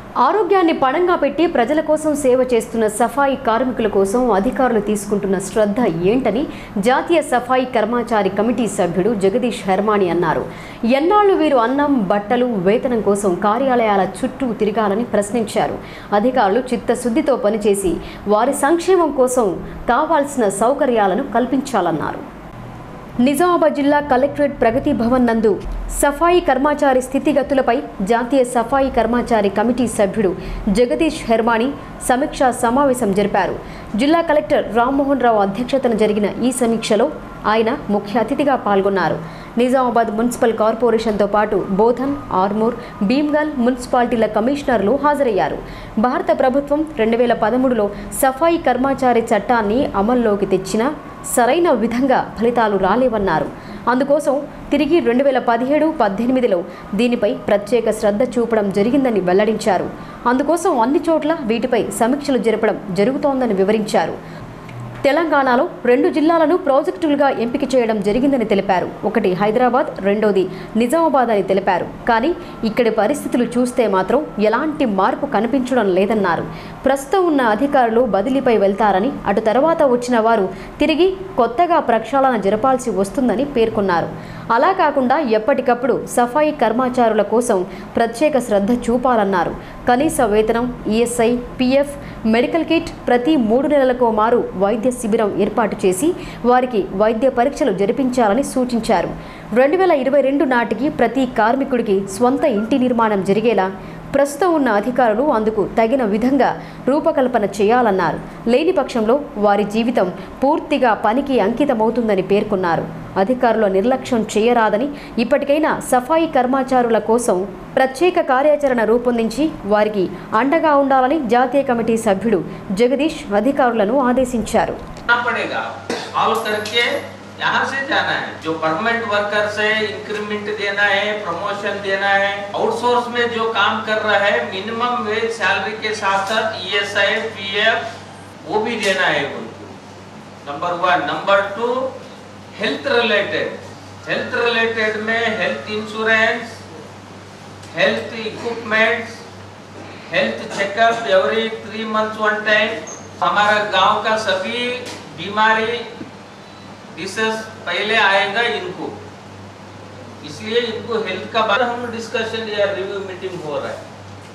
ఆరోగ్యాన్ని పణంగా పెట్టి ప్రజల కోసం సేవ చేస్తున్న సఫాయి కార్మికుల కోసం అధికారులు తీసుకుంటున్న శ్రద్ధ ఏంటని జాతీయ సఫాయి కర్మచారి కమిటీ సభ్యుడు జగదీష్ హెర్మాణి అన్నారు ఎన్నాళ్లు వీరు అన్నం బట్టలు వేతనం కోసం కార్యాలయాల చుట్టూ తిరగాలని ప్రశ్నించారు అధికారులు చిత్తశుద్ధితో పనిచేసి వారి సంక్షేమం కోసం కావాల్సిన సౌకర్యాలను కల్పించాలన్నారు నిజామాబాద్ జిల్లా కలెక్టరేట్ ప్రగతి భవన్ నందు సఫాయి కర్మచారి స్థితిగతులపై జాతీయ సఫాయి కర్మచారి కమిటీ సభ్యుడు జగదీష్ హెర్మాణి సమీక్షా సమావేశం జరిపారు జిల్లా కలెక్టర్ రామ్మోహన్ రావు అధ్యక్షతన జరిగిన ఈ సమీక్షలో ఆయన ముఖ్య అతిథిగా పాల్గొన్నారు నిజామాబాద్ మున్సిపల్ కార్పొరేషన్తో పాటు బోధన్ ఆర్మూర్ భీమ్గల్ మున్సిపాలిటీల కమిషనర్లు హాజరయ్యారు భారత ప్రభుత్వం రెండు వేల పదమూడులో సఫాయి కర్మచారి చట్టాన్ని అమల్లోకి తెచ్చినా సరైన విధంగా ఫలితాలు రాలేవన్నారు అందుకోసం తిరిగి రెండు వేల పదిహేడు పద్దెనిమిదిలో దీనిపై ప్రత్యేక శ్రద్ధ చూపడం జరిగిందని వెల్లడించారు అందుకోసం అన్ని చోట్ల వీటిపై సమీక్షలు జరపడం జరుగుతోందని వివరించారు తెలంగాణలో రెండు జిల్లాలను ప్రాజెక్టులుగా ఎంపిక చేయడం జరిగిందని తెలిపారు ఒకటి హైదరాబాద్ రెండోది నిజామాబాద్ అని తెలిపారు కానీ ఇక్కడి పరిస్థితులు చూస్తే మాత్రం ఎలాంటి మార్పు కనిపించడం లేదన్నారు ప్రస్తుతం ఉన్న అధికారులు బదిలీపై వెళ్తారని అటు తర్వాత వచ్చిన వారు తిరిగి కొత్తగా ప్రక్షాళన జరపాల్సి వస్తుందని పేర్కొన్నారు అలా కాకుండా ఎప్పటికప్పుడు సఫాయి కర్మచారుల కోసం ప్రత్యేక శ్రద్ధ చూపాలన్నారు కనీస వేతనం ఈఎస్ఐ పిఎఫ్ మెడికల్ కిట్ ప్రతి మూడు నెలలకు మారు వైద్య శిబిరం ఏర్పాటు చేసి వారికి వైద్య పరీక్షలు జరిపించాలని సూచించారు రెండు వేల ఇరవై రెండు నాటికి ప్రతి కార్మికుడికి స్వంత ఇంటి నిర్మాణం జరిగేలా ప్రస్తుతం ఉన్న అధికారులు అందుకు తగిన విధంగా రూపకల్పన చేయాలన్నారు లేని పక్షంలో వారి జీవితం పూర్తిగా పనికి అంకితమవుతుందని పేర్కొన్నారు అధికారుల నిర్లక్ష్యం చేయరాదని ఇప్పటికైనా సఫాయి కర్మచారుల కోసం ప్రత్యేక కార్యాచరణ రూపొందించి వారికి అండగా ఉండాలని జాతీయ కమిటీ సభ్యుడు జగదీష్ అధికారులను ఆదేశించారు करना पड़ेगा ऑल करके यहाँ से जाना है जो परमानेंट वर्कर्स है इंक्रीमेंट देना है प्रमोशन देना है आउटसोर्स में जो काम कर रहा है मिनिमम वेज सैलरी के साथ साथ ईएसआई पीएफ वो भी देना है उनको number one number two health related health related में health insurance health equipments health checkup every three months one time हमारा गांव का सभी बीमारी डिसेस पहले आएगा इनको इसलिए इनको हेल्थ का बारे हम डिस्कशन या रिव्यू मीटिंग हो रहा है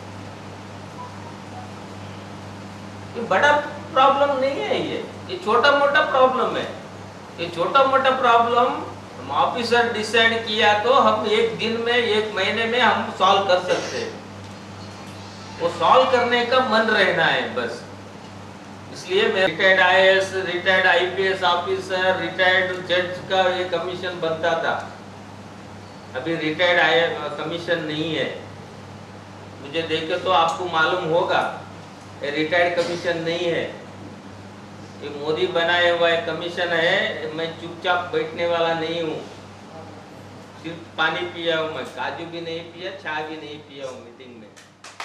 ये बड़ा प्रॉब्लम नहीं है ये ये छोटा मोटा प्रॉब्लम है ये छोटा मोटा प्रॉब्लम हम ऑफिसर डिसाइड किया तो हम एक दिन में एक महीने में हम सॉल्व कर सकते हैं वो सॉल्व करने का मन रहना है बस इसलिए मैं retired IAS retired IPS officer retired जज का ये कमीशन बनता था अभी रिटायर्ड आई कमीशन नहीं है मुझे देखे तो आपको मालूम होगा ये रिटायर्ड कमीशन नहीं है ये मोदी बनाया हुआ एक कमीशन है मैं चुपचाप बैठने वाला नहीं हूँ सिर्फ पानी पिया हूँ मैं काजू भी नहीं पिया चाय भी नहीं पिया हूँ मीटिंग में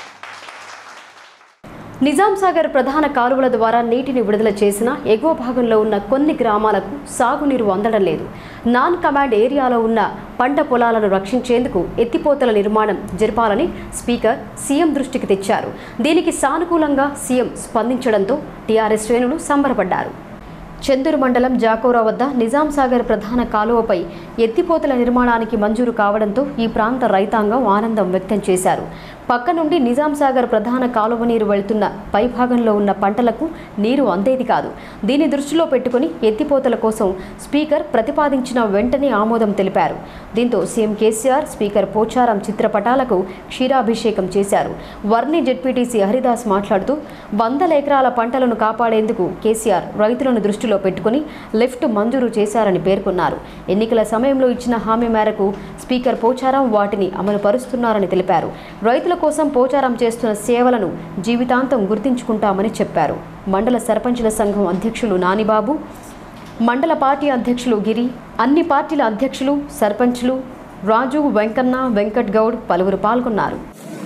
నిజాం సాగర్ ప్రధాన కాలువల ద్వారా నీటిని విడుదల చేసిన ఎగువ భాగంలో ఉన్న కొన్ని గ్రామాలకు సాగునీరు అందడం లేదు నాన్ కమాండ్ ఏరియాలో ఉన్న పంట పొలాలను రక్షించేందుకు ఎత్తిపోతల నిర్మాణం జరపాలని స్పీకర్ సీఎం దృష్టికి తెచ్చారు దీనికి సానుకూలంగా సీఎం స్పందించడంతో టీఆర్ఎస్ శ్రేణులు సంబరపడ్డారు చందూరు మండలం జాకోరా వద్ద నిజాం సాగర్ ప్రధాన కాలువపై ఎత్తిపోతల నిర్మాణానికి మంజూరు కావడంతో ఈ ప్రాంత రైతాంగం ఆనందం వ్యక్తం చేశారు పక్క నుండి నిజాం సాగర్ ప్రధాన కాలువ నీరు వెళ్తున్న పైభాగంలో ఉన్న పంటలకు నీరు అందేది కాదు దీన్ని దృష్టిలో పెట్టుకుని ఎత్తిపోతల కోసం స్పీకర్ ప్రతిపాదించిన వెంటనే ఆమోదం తెలిపారు దీంతో సీఎం కేసీఆర్ స్పీకర్ పోచారం చిత్రపటాలకు క్షీరాభిషేకం చేశారు వర్ణి జెడ్పీటీసీ హరిదాస్ మాట్లాడుతూ వందల ఎకరాల పంటలను కాపాడేందుకు కేసీఆర్ రైతులను దృష్టిలో పెట్టుకుని లిఫ్ట్ మంజూరు చేశారని పేర్కొన్నారు ఎన్నికల సమయంలో ఇచ్చిన హామీ మేరకు స్పీకర్ పోచారం వాటిని అమలు పరుస్తున్నారని తెలిపారు రైతుల కోసం పోచారం చేస్తున్న సేవలను జీవితాంతం గుర్తించుకుంటామని చెప్పారు మండల సర్పంచుల సంఘం అధ్యక్షులు నానిబాబు మండల పార్టీ అధ్యక్షులు గిరి అన్ని పార్టీల అధ్యక్షులు సర్పంచులు రాజు వెంకన్న వెంకట్ గౌడ్ పలువురు పాల్గొన్నారు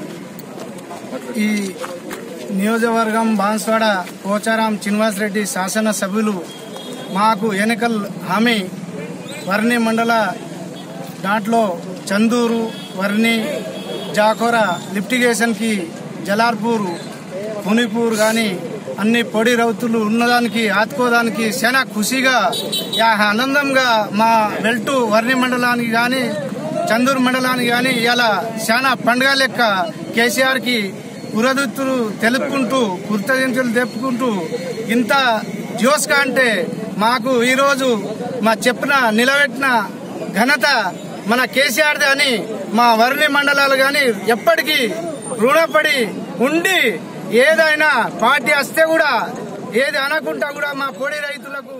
ఈ నియోజకవర్గం బాన్స్వాడ పోచారాం శ్రీనివాస్ రెడ్డి శాసన సభ్యులు మాకు ఎన్నికల హామీ వర్ణి మండల దాంట్లో చందూరు వర్ణి జాకోరా లిఫ్టిగేషన్కి జలార్పూర్ పునిపూర్ కానీ అన్ని పొడి రౌతులు ఉన్నదానికి ఆదుకోవడానికి చాలా ఖుషిగా యా ఆనందంగా మా వెల్టు వర్ణి మండలానికి కానీ చందూరు మండలానికి కానీ ఇలా చాలా పండుగ లెక్క కేసీఆర్కి పురదుత్తులు తెలుపుకుంటూ కృతజ్ఞతలు తెలుపుకుంటూ ఇంత జోస్గా అంటే మాకు ఈరోజు మా చెప్పిన నిలబెట్టిన ఘనత మన కేసీఆర్ది అని మా వర్ణి మండలాలు కానీ ఎప్పటికీ రుణపడి ఉండి ఏదైనా పార్టీ వస్తే కూడా ఏది అనకుండా కూడా మా పొడి రైతులకు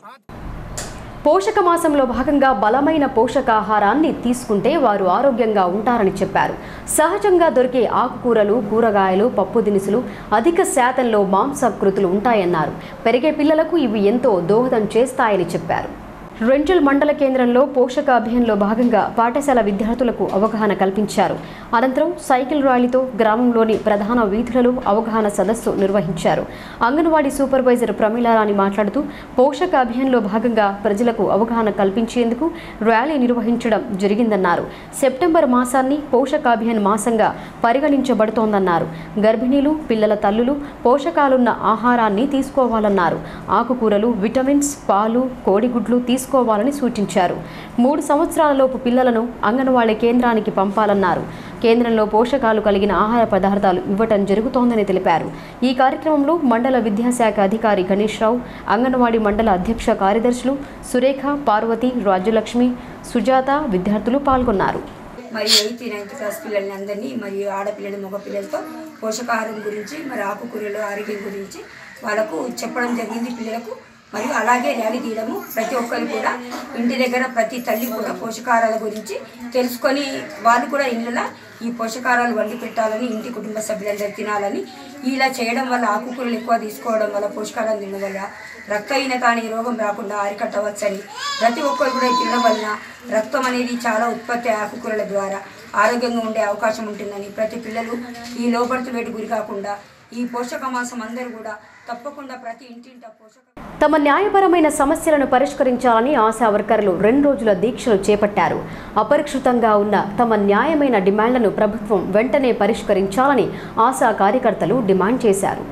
పోషక మాసంలో భాగంగా బలమైన పోషకాహారాన్ని తీసుకుంటే వారు ఆరోగ్యంగా ఉంటారని చెప్పారు సహజంగా దొరికే ఆకుకూరలు కూరగాయలు పప్పు దినుసులు అధిక శాతంలో మాంసాకృతులు ఉంటాయన్నారు పెరిగే పిల్లలకు ఇవి ఎంతో దోహదం చేస్తాయని చెప్పారు రెంజల్ మండల కేంద్రంలో పోషక అభియాన్లో భాగంగా పాఠశాల విద్యార్థులకు అవగాహన కల్పించారు అనంతరం సైకిల్ ర్యాలీతో గ్రామంలోని ప్రధాన వీధులలో అవగాహన సదస్సు నిర్వహించారు అంగన్వాడీ సూపర్వైజర్ ప్రమీలారాణి మాట్లాడుతూ పోషక అభియాన్లో భాగంగా ప్రజలకు అవగాహన కల్పించేందుకు ర్యాలీ నిర్వహించడం జరిగిందన్నారు సెప్టెంబర్ మాసాన్ని పోషకాభియాన్ మాసంగా పరిగణించబడుతోందన్నారు గర్భిణీలు పిల్లల తల్లులు పోషకాలున్న ఆహారాన్ని తీసుకోవాలన్నారు ఆకుకూరలు విటమిన్స్ పాలు కోడిగుడ్లు తీసుకోవాలని సూచించారు మూడు సంవత్సరాలలోపు పిల్లలను అంగన్వాడీ కేంద్రానికి పంపాలన్నారు కేంద్రంలో పోషకాలు కలిగిన ఆహార పదార్థాలు ఇవ్వటం జరుగుతోందని తెలిపారు ఈ కార్యక్రమంలో మండల విద్యాశాఖ అధికారి గణేష్ రావు అంగన్వాడీ మండల అధ్యక్ష కార్యదర్శులు సురేఖ పార్వతి రాజ్యలక్ష్మి సుజాత విద్యార్థులు పాల్గొన్నారు మరి ఎయిత్ నైన్త్ క్లాస్ పిల్లల్ని అందరినీ మరియు ఆడపిల్లలు మగ పిల్లలతో పోషకాహారం గురించి మరి ఆకుకూరలు ఆరోగ్యం గురించి వాళ్ళకు చెప్పడం జరిగింది పిల్లలకు మరియు అలాగే ర్యాలీ తీయడము ప్రతి ఒక్కరు కూడా ఇంటి దగ్గర ప్రతి తల్లి కూడా పోషకాహారాల గురించి తెలుసుకొని వాళ్ళు కూడా ఇళ్ళలో ఈ పోషకాహారాలు వండి పెట్టాలని ఇంటి కుటుంబ సభ్యులందరూ తినాలని ఇలా చేయడం వల్ల ఆకుకూరలు ఎక్కువ తీసుకోవడం వల్ల పోషకాహారం తినడం వల్ల రక్తహీనత అనే రోగం రాకుండా అరికట్టవచ్చని ప్రతి ఒక్కరు కూడా ఇది తినడం వలన రక్తం అనేది చాలా ఉత్పత్తి ఆకుకూరల ద్వారా ఆరోగ్యంగా ఉండే అవకాశం ఉంటుందని ప్రతి పిల్లలు ఈ లోపడుతు వేటి గురి కాకుండా ఈ పోషక మాసం అందరూ కూడా తప్పకుండా ప్రతి ఇంటింట పోషక తమ న్యాయపరమైన సమస్యలను పరిష్కరించాలని ఆశా వర్కర్లు రెండు రోజుల దీక్షలు చేపట్టారు అపరిష్కృతంగా ఉన్న తమ న్యాయమైన డిమాండ్లను ప్రభుత్వం వెంటనే పరిష్కరించాలని ఆశా కార్యకర్తలు డిమాండ్ చేశారు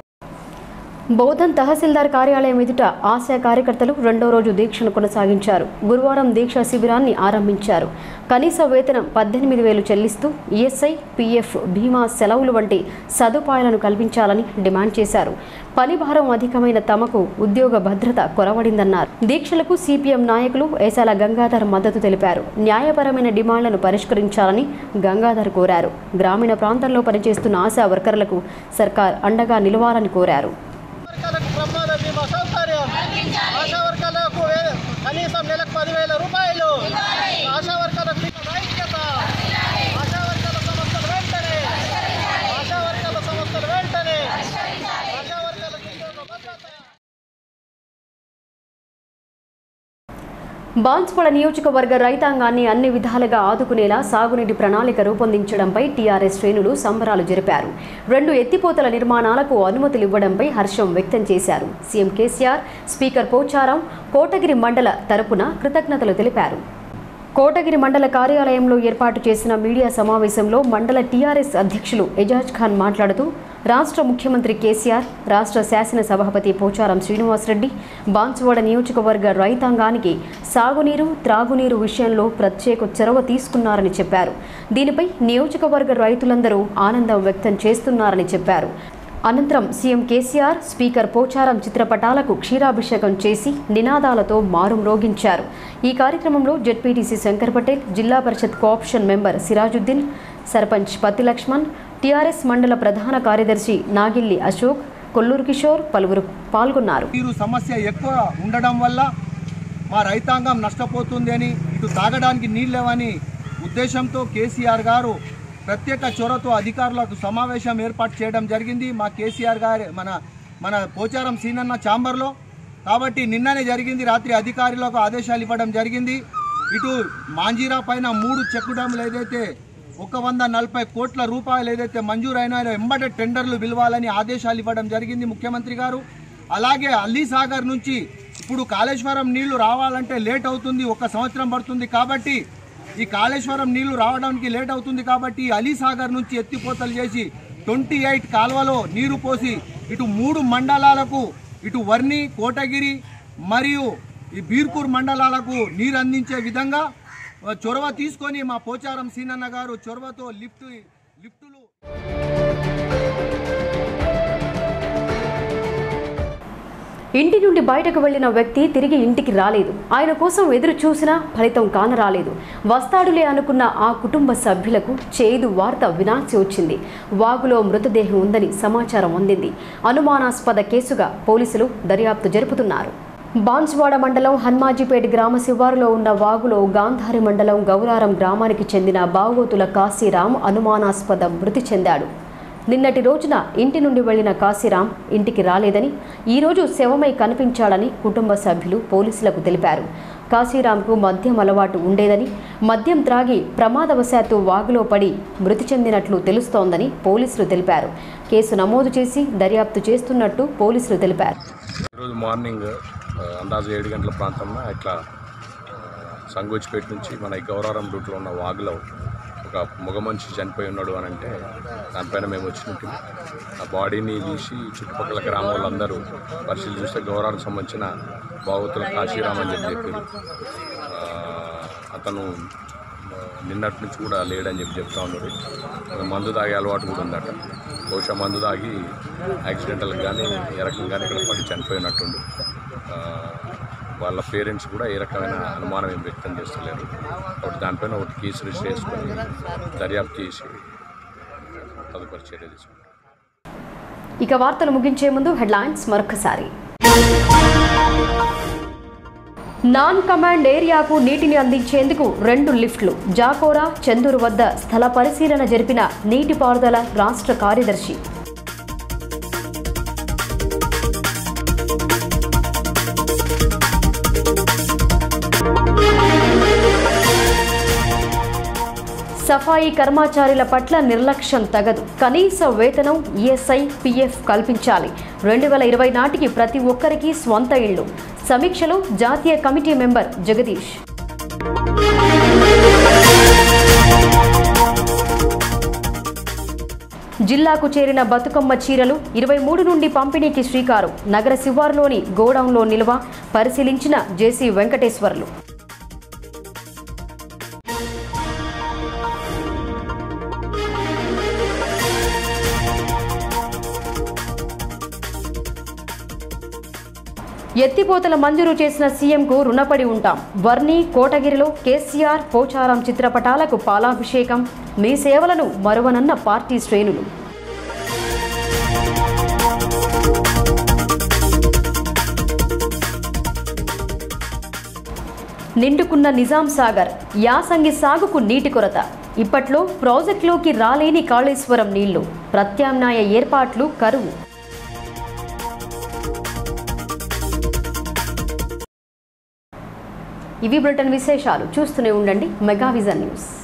బౌద్ధన్ తహసీల్దార్ కార్యాలయం ఎదుట ఆశా కార్యకర్తలు రెండో రోజు దీక్షను కొనసాగించారు గురువారం దీక్షా శిబిరాన్ని ఆరంభించారు కనీస వేతనం పద్దెనిమిది వేలు చెల్లిస్తూ ఈఎస్ఐ పీఎఫ్ బీమా సెలవులు వంటి సదుపాయాలను కల్పించాలని డిమాండ్ చేశారు పని భారం అధికమైన తమకు ఉద్యోగ భద్రత కొరవడిందన్నారు దీక్షలకు సిపిఎం నాయకులు ఏసాల గంగాధర్ మద్దతు తెలిపారు న్యాయపరమైన డిమాండ్లను పరిష్కరించాలని గంగాధర్ కోరారు గ్రామీణ ప్రాంతంలో పనిచేస్తున్న ఆశా వర్కర్లకు సర్కార్ అండగా నిలవాలని కోరారు ప్రమాద బీమా సౌకర్యం ఆశా వర్కర్లకు వే- కనీసం నెలకు పదివేల రూపాయలు ఆశా వర్కర్లకు ఇచ్చిన ఐక్యత ఆశా వర్కర్ల సంస్థలు వెంటనే ఆశా వర్కర్ల సంస్థలు వెంటనే ఆశా వర్కర్లకు ఉద్యోగ భద్రత బాన్స్వాడ నియోజకవర్గ రైతాంగాన్ని అన్ని విధాలుగా ఆదుకునేలా సాగునీటి ప్రణాళిక రూపొందించడంపై టీఆర్ఎస్ శ్రేణులు సంబరాలు జరిపారు రెండు ఎత్తిపోతల నిర్మాణాలకు అనుమతులు ఇవ్వడంపై హర్షం వ్యక్తం చేశారు సీఎం కేసీఆర్ స్పీకర్ పోచారం కోటగిరి మండల తరపున కృతజ్ఞతలు తెలిపారు కోటగిరి మండల కార్యాలయంలో ఏర్పాటు చేసిన మీడియా సమావేశంలో మండల టీఆర్ఎస్ అధ్యక్షులు ఎజాజ్ ఖాన్ మాట్లాడుతూ రాష్ట్ర ముఖ్యమంత్రి కేసీఆర్ రాష్ట్ర శాసన సభాపతి పోచారం శ్రీనివాసరెడ్డి బాన్సువాడ నియోజకవర్గ రైతాంగానికి సాగునీరు త్రాగునీరు విషయంలో ప్రత్యేక చొరవ తీసుకున్నారని చెప్పారు దీనిపై నియోజకవర్గ రైతులందరూ ఆనందం వ్యక్తం చేస్తున్నారని చెప్పారు అనంతరం సీఎం కేసీఆర్ స్పీకర్ పోచారం చిత్రపటాలకు క్షీరాభిషేకం చేసి నినాదాలతో మారుమ్రోగించారు ఈ కార్యక్రమంలో జెడ్పీటీసీ శంకర్ పటేల్ జిల్లా పరిషత్ co-option member Sirajuddin sarpanch Patti Laxman TRS మండల ప్రధాన కార్యదర్శి నాగిల్లి అశోక్ కొల్లూరు కిషోర్ పలువురు పాల్గొన్నారు నీరు సమస్య ఎక్కువ ఉండడం వల్ల మా రైతాంగం నష్టపోతుంది అని ఇటు తాగడానికి నీళ్ళు లేవని ఉద్దేశంతో కేసీఆర్ గారు ప్రత్యేక చొరవతో అధికారులకు సమావేశం ఏర్పాటు చేయడం జరిగింది మా కేసీఆర్ గారి మన మన పోచారం సీనన్న ఛాంబర్లో కాబట్టి నిన్ననే జరిగింది రాత్రి అధికారులకు ఆదేశాలు ఇవ్వడం జరిగింది ఇటు మాంజీరా పైన మూడు చెక్కు డ్యాములు ఏదైతే ఒక వంద నలభై కోట్ల రూపాయలు ఏదైతే మంజూరైనా ఎంబడే టెండర్లు పిలవాలని ఆదేశాలు ఇవ్వడం జరిగింది ముఖ్యమంత్రి గారు అలాగే అల్లీ సాగర్ నుంచి ఇప్పుడు కాళేశ్వరం నీళ్లు రావాలంటే లేట్ అవుతుంది ఒక సంవత్సరం పడుతుంది కాబట్టి ఈ కాళేశ్వరం నీళ్లు రావడానికి లేట్ అవుతుంది కాబట్టి ఈ అలీ సాగర్ నుంచి ఎత్తిపోతలు చేసి ట్వంటీ ఎయిట్ కాలువలో నీరు పోసి ఇటు మూడు మండలాలకు ఇటు వర్ణి కోటగిరి మరియు ఈ బీర్పూర్ మండలాలకు నీరు అందించే విధంగా ఆ, చొరవ తీసుకొని మా పోచారం సీనన్న గారు చొరవతో లిఫ్ట్ లిఫ్టులు ఇంటి నుండి బయటకు వెళ్లిన వ్యక్తి తిరిగి ఇంటికి రాలేదు ఆయన కోసం ఎదురు చూసినా ఫలితం కానరాలేదు వస్తాడులే అనుకున్న ఆ కుటుంబ సభ్యులకు చేదు వార్త వినాల్సి వచ్చింది వాగులో మృతదేహం ఉందని సమాచారం అందింది అనుమానాస్పద కేసుగా పోలీసులు దర్యాప్తు జరుపుతున్నారు బాన్స్వాడ మండలం హన్మాజీపేట గ్రామ శివారులో ఉన్న వాగులో గాంధారి మండలం గౌరారం గ్రామానికి చెందిన బాగోతుల కాశీరాం అనుమానాస్పద మృతి చెందాడు నిన్నటి రోజున ఇంటి నుండి వెళ్లిన కాశీరాం ఇంటికి రాలేదని ఈరోజు శవమై కనిపించాడని కుటుంబ సభ్యులు పోలీసులకు తెలిపారు కాశీరాంకు మద్యం అలవాటు ఉండేదని మద్యం త్రాగి ప్రమాదవశాత్తు వాగులో పడి మృతి చెందినట్లు తెలుస్తోందని పోలీసులు తెలిపారు కేసు నమోదు చేసి దర్యాప్తు చేస్తున్నట్టు పోలీసులు తెలిపారు ఈరోజు మార్నింగ్ ఆ, అందాజు ఏడు గంటల ప్రాంతంలో ఇట్లా సంగోచిపేట నుంచి మన ఈ గౌరారం రూట్లో ఉన్న వాగులో ఒక మగ మనిషి చనిపోయి ఉన్నాడు అని అంటే దానిపైన మేము వచ్చినట్టు ఆ బాడీని తీసి చుట్టుపక్కల గ్రామ వాళ్ళందరూ పరిశీలి చూస్తే గౌరానికి సంబంధించిన బావతుల కాశీరామ్ అని చెప్పి చెప్పారు ఆ, అతను ఆ, నిన్నటి నుంచి కూడా లేడని చెప్పి చెప్తా ఉన్నారు ఒక మందు తాగే అలవాటు కూడా ఉందట బహుశా మందు తాగి యాక్సిడెంటల్ కానీ ఏ రకం కానీ ఇక్కడ పడి చనిపోయినట్టుండు ఆ, వాళ్ళ పేరెంట్స్ కూడా ఏ రకమైన అనుమానం ఏం వ్యక్తం చేస్తలేరు ఒకటి దానిపైన ఒకటి కేసు రిజిస్టర్ చేసుకొని దర్యాప్తు చేసి తదుపరి చర్య తీసుకుంటాం ఇక వార్తలు ముగించే ముందు హెడ్లైన్స్ మరొకసారి నాన్ కమాండ్ ఏరియాకు నీటిని అందించేందుకు రెండు లిఫ్ట్లు జాకోరా చందూరు వద్ద స్థల పరిశీలన జరిపిన నీటిపారుదల రాష్ట్ర కార్యదర్శి సఫాయి కర్మచారుల పట్ల నిర్లక్ష్యం తగదు కనీస వేతనం ఈఎస్ఐ పిఎఫ్ కల్పించాలి రెండు వేల ఇరవై నాటికి ప్రతి ఒక్కరికి స్వంత ఇళ్లు సమీక్షలో జాతీయ కమిటీ మెంబర్ జగదీష్ జిల్లాకు చేరిన బతుకమ్మ చీరలు ఇరవై మూడు నుండి పంపిణీకి శ్రీకారం నగర శివారులోని గోడౌన్లో నిల్వ పరిశీలించిన జేసీ వెంకటేశ్వర్లు ఎత్తిపోతల మంజూరు చేసిన సీఎంకు రుణపడి ఉంటాం వర్ణి కోటగిరిలో కేసీఆర్ పోచారం చిత్రపటాలకు పాలాభిషేకం మీ సేవలను మరువనన్న పార్టీ శ్రేణులు నిండుకున్న నిజాం సాగర్ యాసంగి సాగుకు నీటి కొరత ఇప్పట్లో ప్రాజెక్టులోకి రాలేని కాళేశ్వరం నీళ్లు ప్రత్యామ్నాయ ఏర్పాట్లు కరువు ఇవి బ్రిటన్ విశేషాలు చూస్తూనే ఉండండి మెగా విజన్ న్యూస్